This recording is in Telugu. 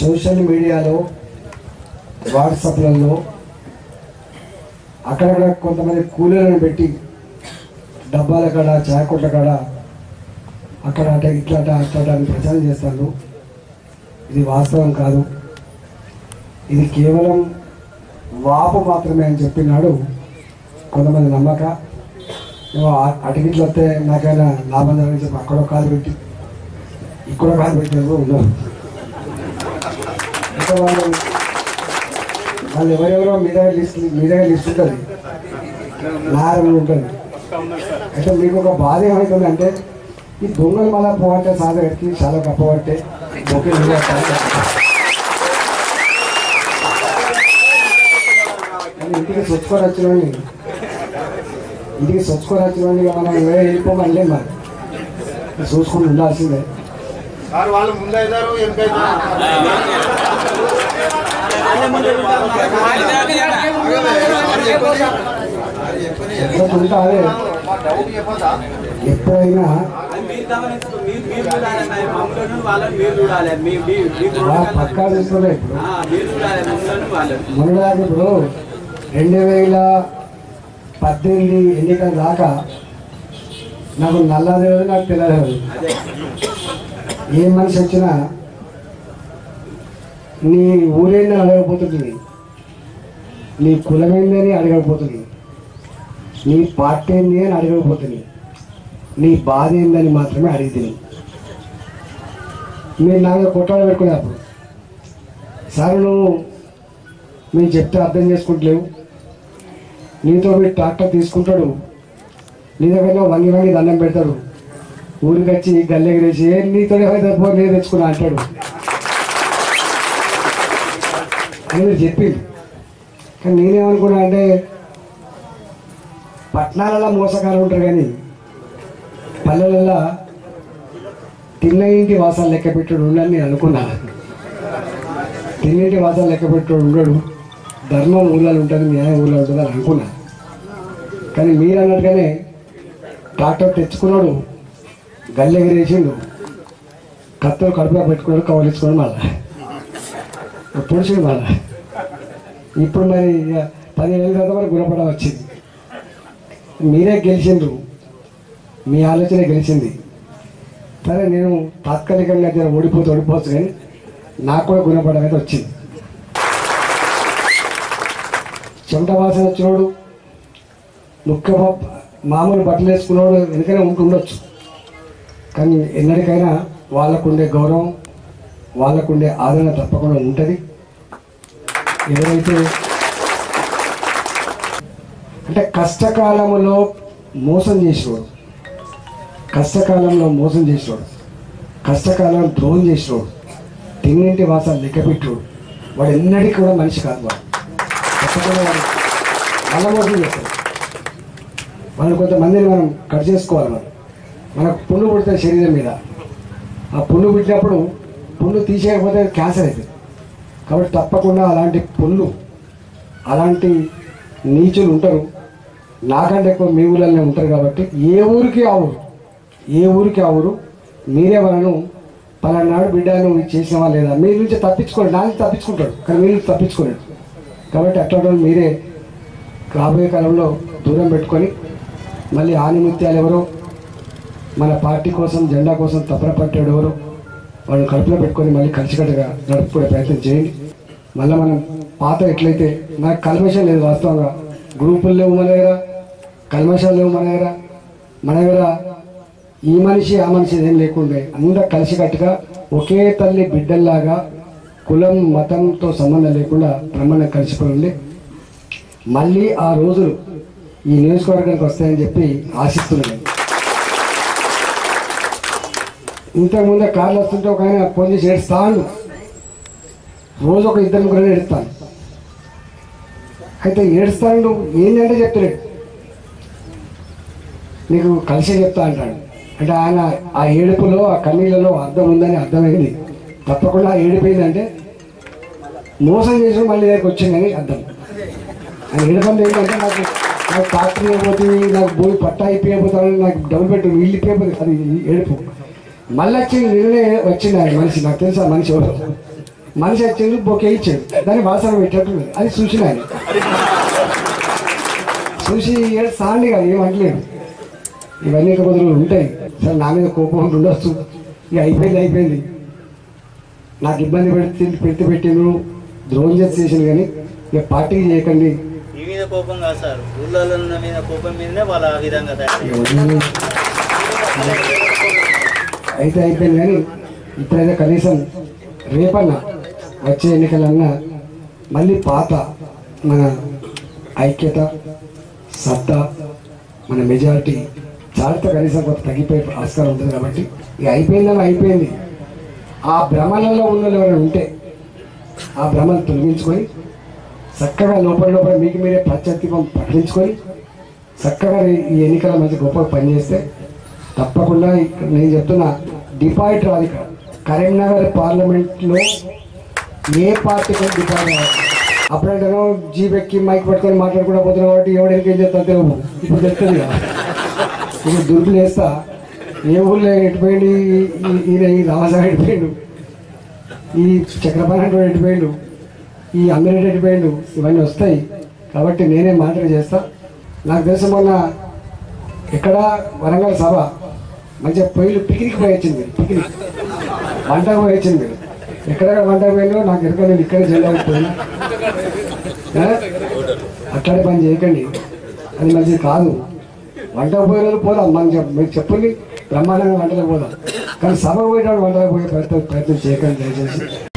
సోషల్ మీడియాలో వాట్సాప్లలో అక్కడక్కడ కొంతమంది కూలీలను పెట్టి డబ్బాల కాడ చాయ్ కొట్ల కాడ అక్కడ అట ఇట్లా అట అట్లా అట అని ప్రచారం చేస్తాను ఇది వాస్తవం కాదు ఇది కేవలం వాపు మాత్రమే అని చెప్పినాడు కొంతమంది నమ్మక ఏమో ఆ- అటుగిట్లు వస్తే నాకైనా లాభం జరగని చెప్పి అక్కడ ఒక కాలు పెట్టి ఇక్కడ ఒక కాలు పెట్టిన కూడా ఉన్నారు ఇంకా వాళ్ళు వాళ్ళు ఎవరెవరో మీ దగ్గర లిస్ట్ మీ దగ్గర లిస్ట్ ఉంటుంది నారం ఉంటుంది అయితే మీకు ఒక బాధ ఏమవుతుంది అంటే ఈ దొంగలు మళ్ళా పోవంటే సాధ ఎక్కి చాలా కప్పబట్టే బొకే మీద పడతాయి. కానీ ఇంటికి సొచ్చుకొని వచ్చినోని ఇంటికి సొచ్చుకొని వచ్చినోని ఇక మనం ఏ వెళ్ళిపోమనిలే మరి చూసుకొని ఉండాల్సిందే సార్ వాళ్ళు ముందైతారు వెనకైతారు ఎట్లా ఉంటా అదే మా డౌట్ చెప్పదా ఎప్పుడైనా మీరు గమనించు మీరు మీరు చూడాలి మరి మమ్మల్ని వాళ్ళని మీరు చూడాలి మీ మీ మీ వా పక్కా చూసుకోలే ఇప్పుడు ఆ, మీరు చూడాలి మమ్మల్ని వాళ్ళని మొన్నదాకా ఇప్పుడు రెండు వేల పద్దెనిమిది ఎన్నికల దాకా నాకు నల్లదేవుడు నాకు తెల్లదేవుడు అదే ఏ మనిషి వచ్చినా నీ ఊరేందని అడగకపోతుంది నీ కులమేందని అడగకపోతుంది నీ పార్టీ ఏంది అని అడగకపోతుంది నీ బాధ ఏందని మాత్రమే అడిగితే మీరు నా మీద కొట్టాడు పెట్టుకునేప్పుడు సార్ నువ్వు మేము చెప్తే అర్థం చేసుకుంటలేవు నీతో మీరు ట్రాక్టర్ తీసుకుంటాడు నీ దగ్గర వంగి వంగి దండం పెడతాడు ఊరికి వచ్చి గల్లెగిరేసి ఏ నీతో ఏమైతే పో నేను తెచ్చుకున్నా అంటాడు అని మీరు చెప్పింది కానీ నేనేమనుకున్నా అంటే పట్టణాలలో మోసగాలు ఉంటారు కానీ పల్లెలలో తిన్న ఇంటి వాసాలు లెక్క పెట్టాడు ఉండని నేను అనుకున్నా తిన్నింటి వాసాలు లెక్క పెట్టాడు ఉండడు ధర్మం ఊళ్ళలో ఉంటుంది న్యాయం ఊళ్ళో ఉంటుంది అని అనుకున్నా కానీ మీరు అన్నట్టుగానే ట్రాక్టర్ తెచ్చుకున్నాడు గల్లె ఎగిరేసిండు కత్తులు కడుపులో పెట్టుకున్నాడు కవలించుకున్నాడు మళ్ళా పొడిచిండు మళ్ళా ఇప్పుడు మరి ఇక పదిహేను ఏళ్ళ తర్వాత మరి గుణపడ వచ్చింది మీరే గెలిచిండ్రు మీ ఆలోచన గెలిచింది సరే నేను తాత్కాలికంగా జర ఓడిపోతే ఓడిపోవచ్చు కానీ నాకు కూడా గుణపడం అయితే వచ్చింది చెమట వాసన వచ్చినోడు ముఖ్య మామూలు బట్టలు వేసుకున్నవాడు వెనుకనే ఉంటుండొచ్చు కానీ ఎన్నటికైనా వాళ్ళకుండే గౌరవం వాళ్ళకుండే ఆదరణ తప్పకుండా ఉంటుంది ఎవరైతే అంటే కష్టకాలంలో మోసం చేసేవాడు కష్టకాలంలో మోసం చేసేవాడు కష్టకాలం ద్రోహం చేసేవాడు తిన్నింటి వాసాలు లెక్క పెట్టాడు వాడు ఎన్నటికీ కూడా మనిషి కాదు వాడు తప్పకుండా వాడు వాళ్ళ మోసం చేస్తాడు వాళ్ళు కొంతమందిని మనం కట్ చేసుకోవాలి మనం మనకు పుండు పుడుతుంది శరీరం మీద ఆ పుండు పుట్టినప్పుడు పుండు తీసేయకపోతే క్యాన్సర్ అవుతుంది కాబట్టి తప్పకుండా అలాంటి పుండ్లు అలాంటి నీచులు ఉంటారు నాకంటే ఎక్కువ మీ ఊళ్ళలోనే ఉంటారు కాబట్టి ఏ ఊరికి ఆ ఊరు ఏ ఊరికి ఆ ఊరు మీరే వాళ్ళను పలానాడు బిడ్డ నువ్వు ఇది చేసినవా లేదా మీ నుంచి తప్పించుకోండి నా నుంచి తప్పించుకుంటాడు కానీ మీ నుంచి తప్పించుకోలేడు కాబట్టి అట్లాంటి వాళ్ళు మీరే రాబోయే కాలంలో దూరం పెట్టుకొని మళ్ళీ ఆనిముత్యాలు ఎవరో మన పార్టీ కోసం జెండా కోసం తపన పట్టాడు ఎవరు వాళ్ళని కడుపులో పెట్టుకొని మళ్ళీ కలిసికట్టుగా నడుపుకునే ప్రయత్నం చేయండి మళ్ళీ మనం పాత ఎట్లయితే నాకు కల్మషం లేదు వాస్తవంగా గ్రూపులు లేవు మన దగ్గర కల్మషాలు లేవు మన దగ్గర మన దగ్గర ఈ మనిషి ఆ మనిషి ఏం లేకుండే అందరు కలిసికట్టుగా ఒకే తల్లి బిడ్డల్లాగా కులం మతంతో సంబంధం లేకుండా బ్రహ్మాండం కలిసిపోయి ఉండి మళ్ళీ ఆ రోజులు ఈ నియోజకవర్గానికి వస్తాయని చెప్పి ఆశిస్తున్నాను ఇంతకుముందే కార్లు వస్తుంటే ఒక ఆయన ఫోన్ చేసి ఏడుస్తాను రోజు ఒక ఇద్దరు ముగ్గురు ఏడుస్తాను అయితే ఏడుస్తాను ఏంటంటే చెప్తలేడు నీకు కలిసే చెప్తా అంటాడు అంటే ఆయన ఆ ఏడుపులో ఆ కన్నీళ్ళలో అర్థం ఉందని అర్థమైంది తప్పకుండా ఆ ఏడిపోయిందంటే మోసం చేసి మళ్ళీ దగ్గరికి వచ్చిందని అర్థం ఆయన ఏడుపంది ఏంటంటే నాకు నాకు ట్రాక్టర్ అయిపోతుంది నాకు భూమి పట్టా అయిపోయిపోతాను నాకు డబ్బులు పెట్టు ఇల్లు అయిపోతుంది అది ఏడుపు మళ్ళీ వచ్చి నిన్నే వచ్చింది ఆయన మనిషి నాకు తెలుసా మనిషి ఎవరు మనిషి వచ్చింది బొకే ఇచ్చాడు దాన్ని వాసన పెట్టేట్టు అది చూసిన ఆయన చూసి ఏడు సాండి కాదు ఏమంటలేడు ఇవన్నీ ఇక బదులు ఉంటాయి సరే నా మీద కోపం ఉండి ఉండొచ్చు ఇక అయిపోయింది అయిపోయింది నాకు ఇబ్బంది పెడితే పెడితే పెట్టిండ్రు ద్రోహం చేసి చేసింది కానీ ఇక పార్టీకి చేయకండి ఈ మీద కోపం కాదు సార్ ఊళ్ళో ఉన్న మీద కోపం మీదనే వాళ్ళ ఆ విధంగా తయారు ఇక వదిలేయండి. అయితే అయిపోయింది కానీ ఇప్పుడైతే కనీసం రేపన్నా వచ్చే ఎన్నికలన్నా మళ్ళీ పాత మన ఐక్యత సత్తా మన మెజారిటీ చాటితో కనీసం కొంత తగ్గిపోయే ఆస్కారం ఉంటుంది కాబట్టి ఇక అయిపోయిందని అయిపోయింది ఆ భ్రమలలో ఉన్న వాళ్ళు ఎవరైనా ఉంటే ఆ భ్రమను తొలగించుకొని చక్కగా లోపల లోపల మీకు మీరే ప్రత్యర్థిపం ప్రకటించుకొని చక్కగా ఈ- ఈ ఎన్నికల మధ్య గొప్పగా పనిచేస్తే తప్పకుండా ఇక్కడ నేను చెప్తున్నా డిపాజిట్ రాదు ఇక్కడ కరీంనగర్ పార్లమెంట్లో ఏ పార్టీకి డిపాజిట్ రాదు అప్పుడంటే జీప్ ఎక్కి మైక్ పట్టుకొని మాట్లాడుకుంటూ పోతున్నాం కాబట్టి ఎవరికి ఏం చేస్తా తెలియదు ఇప్పుడు తెలుస్తుంది కదా ఇప్పుడు దుర్గులు వేస్తా ఏ ఊళ్ళో ఎటుపోయింది ఈయన ఈ రామసాగర్ ఎటుపోయిండు ఈ చక్రపాణి ఎటుపోయిండు ఈ అమ్మిరెడ్డి ఎటుపోయిండు ఇవన్నీ వస్తాయి కాబట్టి నేనే మాటలు చేస్తా నాకు తెలిసి మొన్న ఇక్కడ వరంగల్ సభ మంచిగా పొయ్యిలు పిక్నిక్ పోయి వచ్చింది మీరు పిక్నిక్ వంటకు పోయి వచ్చింది మీరు ఎక్కడెక్కడ వంటకు పోయిందో నాకు ఎక్కడ నేను ఇక్కడే చేయలేకపోయినా ఆ? అట్లాంటి పని చేయకండి అది మంచిది కాదు వంటకు పోయే రోజు పోదాం మనం చెప్ మీరు చెప్పండి బ్రహ్మాండంగా వంటలకు పోదాం కానీ సభ పోయేటప్పుడు వంటలకు పోయే ప్రయత్నం ప్రయత్నం చేయకండి దయచేసి